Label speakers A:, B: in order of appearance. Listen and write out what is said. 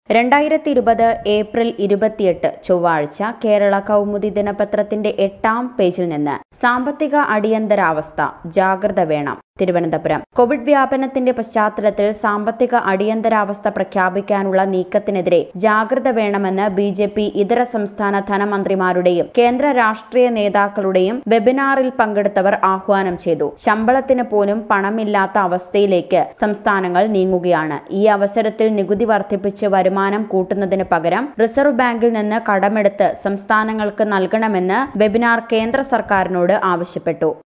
A: രണ്ടായിരത്തി ഇരുപത് ഏപ്രിൽ ഇരുപത്തിയെട്ട് ചൊവ്വാഴ്ച കേരള കൗമുദി ദിനപത്രത്തിന്റെ എട്ടാം പേജിൽ നിന്ന് സാമ്പത്തിക അടിയന്തരാവസ്ഥ ജാഗ്രത വേണം തിരുവനന്തപുരം കോവിഡ് വ്യാപനത്തിന്റെ പശ്ചാത്തലത്തിൽ സാമ്പത്തിക അടിയന്തരാവസ്ഥ പ്രഖ്യാപിക്കാനുള്ള നീക്കത്തിനെതിരെ ജാഗ്രത വേണമെന്ന് ബി ജെ പി ഇതര സംസ്ഥാന ധനമന്ത്രിമാരുടെയും കേന്ദ്ര രാഷ്ട്രീയ നേതാക്കളുടെയും വെബിനാറിൽ പങ്കെടുത്തവർ ആഹ്വാനം ചെയ്തു ശമ്പളത്തിന് പോലും പണമില്ലാത്ത അവസ്ഥയിലേക്ക് സംസ്ഥാനങ്ങൾ നീങ്ങുകയാണ് ഈ അവസരത്തിൽ നികുതി വർദ്ധിപ്പിച്ച് വരുമാനം കൂട്ടുന്നതിന് പകരം റിസർവ് ബാങ്കിൽ നിന്ന് കടമെടുത്ത് സംസ്ഥാനങ്ങൾക്ക് നൽകണമെന്ന് വെബിനാർ കേന്ദ്ര സർക്കാരിനോട് ആവശ്യപ്പെട്ടു